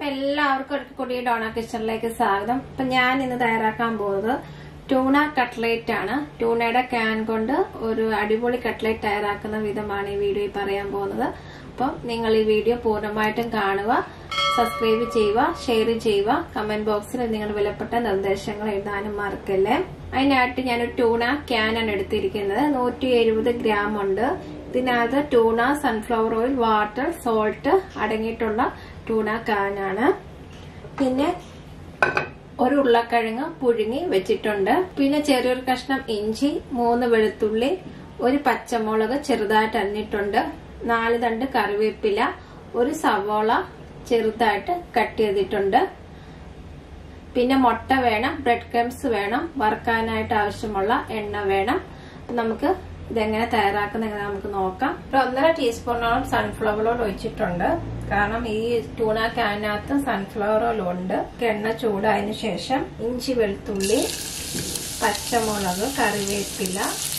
എല്ലാവർക്കും ഒരിക്കൽ കൂടി ഡോണ കിച്ചണിലേക്ക് സ്വാഗതം അപ്പൊ ഞാൻ ഇന്ന് തയ്യാറാക്കാൻ പോകുന്നത് ടൂണ കട്ട്ലേറ്റ് ആണ് ടൂണയുടെ ക്യാൻ കൊണ്ട് ഒരു അടിപൊളി കട്ട്ലേറ്റ് തയ്യാറാക്കുന്ന വിധമാണ് ഈ വീഡിയോയിൽ പറയാൻ പോകുന്നത് അപ്പം നിങ്ങൾ ഈ വീഡിയോ പൂർണ്ണമായിട്ടും കാണുക സബ്സ്ക്രൈബ് ചെയ്യുക ഷെയർ ചെയ്യുക കമന്റ് ബോക്സിൽ നിങ്ങൾ വിലപ്പെട്ട നിർദ്ദേശങ്ങൾ എഴുതാനും മറക്കല്ലേ അതിനായിട്ട് ഞാൻ ടൂണ ക്യാനാണ് എടുത്തിരിക്കുന്നത് നൂറ്റി എഴുപത് ഗ്രാം ഉണ്ട് ഇതിനകത്ത് tuna sunflower oil water salt അടങ്ങിയിട്ടുള്ള ടൂണ കാനാണ് പിന്നെ ഒരു ഉരുളക്കിഴങ്ങ് പുഴുങ്ങി വെച്ചിട്ടുണ്ട് പിന്നെ ചെറിയൊരു കഷ്ണം ഇഞ്ചി മൂന്ന് വെളുത്തുള്ളി ഒരു പച്ചമുളക് ചെറുതായിട്ട് അരിഞ്ഞിട്ടുണ്ട് നാല് തണ്ട് കറിവേപ്പില ഒരു സവോള ചെറുതായിട്ട് കട്ട് ചെയ്തിട്ടുണ്ട് പിന്നെ മുട്ട വേണം ബ്രെഡ് ക്രംസ് വേണം വറുക്കാനായിട്ട് ആവശ്യമുള്ള എണ്ണ വേണം നമുക്ക് ഇതെങ്ങനെ തയ്യാറാക്കുന്ന എങ്ങനെ നമുക്ക് നോക്കാം ഒരു ഒന്നര ടീസ്പൂണോളം സൺഫ്ലവർ ഓയിൽ ഒഴിച്ചിട്ടുണ്ട് കാരണം ഈ ടൂണ ക്യാനകത്ത് സൺഫ്ലവർ ഓയിൽ ഉണ്ട് എണ്ണ ചൂടായതിനു ശേഷം ഇഞ്ചി വെളുത്തുള്ളി പച്ചമുളക് കറിവേപ്പില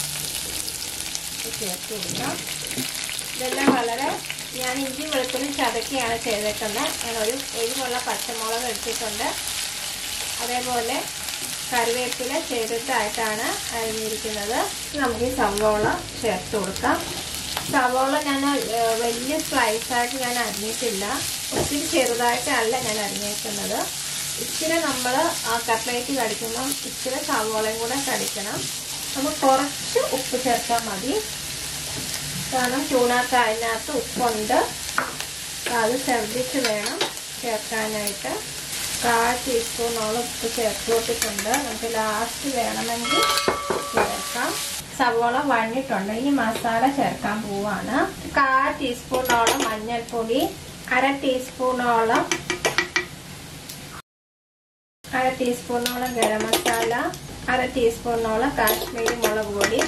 ചേർത്ത് കൊടുക്കാം ഇതെല്ലാം വളരെ ഞാൻ ഇഞ്ചി വെളുത്തുള്ളി ചതക്കിയാണ് ചെയ്തേക്കുന്നത് ഞാൻ ഒരു എരിവുള്ള പച്ചമുളക് എടുത്തിട്ടുണ്ട് അതേപോലെ കറിവേപ്പില ചെറുതായിട്ടാണ് അരിഞ്ഞിരിക്കുന്നത് നമുക്ക് ഈ സവോള ചേർത്ത് കൊടുക്കാം സവോള ഞാൻ വലിയ സ്ലൈസായിട്ട് ഞാൻ അരിഞ്ഞിട്ടില്ല ഒത്തിരി ചെറുതായിട്ടല്ല ഞാൻ അരിഞ്ഞേക്കുന്നത് ഇച്ചിരി നമ്മൾ ആ കട്ട്ലേറ്റ് കടിക്കുമ്പം ഇച്ചിരി സവോളയും കൂടെ കടിക്കണം നമുക്ക് കുറച്ച് ഉപ്പ് ചേർത്താൽ മതി കാരണം ചൂണാക്കായതിനകത്ത് ഉപ്പുണ്ട് അത് ശ്രദ്ധിച്ച് വേണം ചേർക്കാനായിട്ട് കാൽ ടീസ്പൂണോളം ഉപ്പ് ചേർത്ത് കൊടുത്തിട്ടുണ്ട് നമുക്ക് ലാസ്റ്റ് വേണമെങ്കിൽ ചേർക്കാം സവോള വഴഞ്ഞിട്ടുണ്ട് ഇനി മസാല ചേർക്കാൻ പോവാണ് കാൽ ടീസ്പൂണോളം മഞ്ഞൾപ്പൊടി അര ടീസ്പൂണോളം അര ടീസ്പൂണോളം ഗരം മസാല അര ടീസ്പൂണോളം കാശ്മീരി മുളക് പൊടി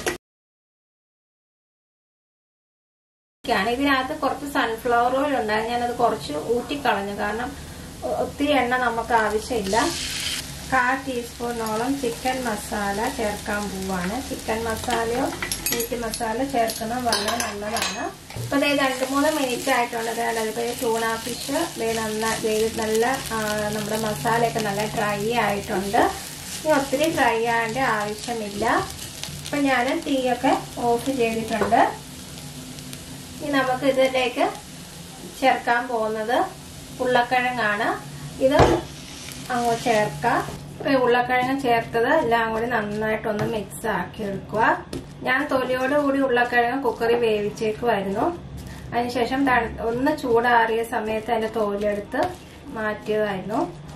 ഇതിനകത്ത് കുറച്ച് സൺഫ്ലവർ ഓയിൽ ഉണ്ടായിരുന്നു ഞാനത് കുറച്ച് ഊറ്റിക്കളഞ്ഞു കാരണം ഒത്തിരി എണ്ണ നമുക്ക് ആവശ്യമില്ല കാൽ ടീസ്പൂണോളം ചിക്കൻ മസാല ചേർക്കാൻ പോവാണ് ചിക്കൻ മസാലയോ മീറ്റ് മസാല ചേർക്കുന്നത് വളരെ നല്ലതാണ് ഇപ്പൊ ഇതേ രണ്ട് മൂന്ന് മിനിറ്റ് ആയിട്ടുണ്ട് അതിപ്പോ ടൂണ ഫിഷ് നന്നായി നല്ല നമ്മുടെ മസാലയൊക്കെ നല്ല ഡ്രൈ ആയിട്ടുണ്ട് ഇനി ഒത്തിരി ഡ്രൈ ആവേണ്ട ആവശ്യമില്ല ഇപ്പൊ ഞാൻ തീയൊക്കെ ഓഫ് ചെയ്തിട്ടുണ്ട് ഇനി നമുക്ക് ഇതിലേക്ക് ചേർക്കാൻ പോകുന്നത് ഉരുളക്കിഴങ്ങാണ് ഇത് അങ്ങോട്ട് ചേർക്കാം ഇപ്പൊ ഉരുളക്കിഴങ്ങ് ചേർത്തത് എല്ലാം കൂടി നന്നായിട്ടൊന്ന് മിക്സ് ആക്കി എടുക്കുക ഞാൻ തൊലിയോട് കൂടി ഉരുളക്കിഴങ്ങ് കുക്കറിൽ വേവിച്ചേക്കുമായിരുന്നു അതിനുശേഷം ഒന്ന് ചൂടാറിയ സമയത്ത് അതിന്റെ തോലെടുത്ത് മാറ്റിയതായിരുന്നു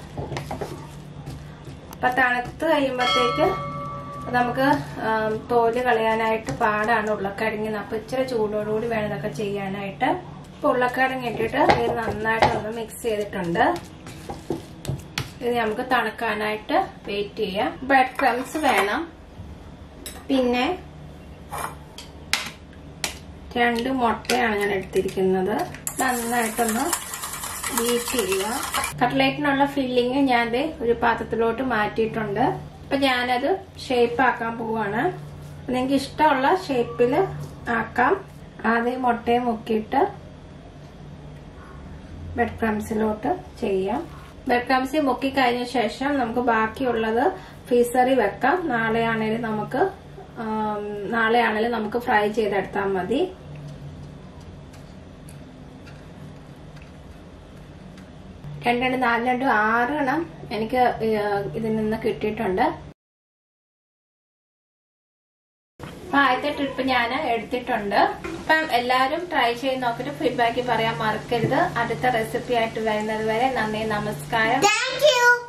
അപ്പൊ തണുത്ത് കഴിയുമ്പോഴത്തേക്ക് നമുക്ക് തോല് കളയാനായിട്ട് പാടാണ് ഉരുളക്കിഴങ്ങിന് അപ്പൊ ഇച്ചിരി ചൂടോടുകൂടി വേണം ഇതൊക്കെ ചെയ്യാനായിട്ട് ഇപ്പൊ ഉരുളക്കിഴങ്ങ് ഇട്ടിട്ട് ഇത് നന്നായിട്ട് ഒന്ന് മിക്സ് ചെയ്തിട്ടുണ്ട് ഇത് നമുക്ക് തണുക്കാനായിട്ട് വെയിറ്റ് ചെയ്യാം ബ്രെഡ് ക്രംസ് വേണം പിന്നെ രണ്ട് മുട്ടയാണ് ഞാൻ എടുത്തിരിക്കുന്നത് നന്നായിട്ടൊന്ന് ബീറ്റ് ചെയ്യുക കട്ട്ലേറ്റിനുള്ള ഫില്ലിങ് ഞാൻ ഒരു പാത്രത്തിലോട്ട് മാറ്റിയിട്ടുണ്ട് അപ്പൊ ഞാനത് ഷേപ്പ് ആക്കാൻ പോവാണ് നിങ്ങൾക്ക് ഇഷ്ടമുള്ള ഷേപ്പിൽ ആക്കാം ആദ്യം മുട്ടയെ മുക്കിയിട്ട് ബ്രെഡ് ക്രംസിലോട്ട് ചെയ്യാം ബ്രെഡ് ക്രംസിൽ മുക്കി കഴിഞ്ഞ ശേഷം നമുക്ക് ബാക്കിയുള്ളത് ഫ്രീസറിൽ വെക്കാം നാളെ ആണെങ്കിലും നമുക്ക് നാളെ ആണെങ്കിലും നമുക്ക് ഫ്രൈ ചെയ്തെടുത്താൽ മതി രണ്ടെണ്ണം നാല് രണ്ടും ആറെണ്ണം എനിക്ക് ഇതിൽ നിന്ന് കിട്ടിയിട്ടുണ്ട് അപ്പൊ ആദ്യത്തെ ട്രിപ്പ് ഞാൻ എടുത്തിട്ടുണ്ട് അപ്പം എല്ലാവരും ട്രൈ ചെയ്ത് നോക്കിയിട്ട് ഫീഡ്ബാക്ക് പറയാൻ മറക്കരുത് അടുത്ത റെസിപ്പി ആയിട്ട് വരുന്നത് വരെ നന്ദി നമസ്കാരം Thank you.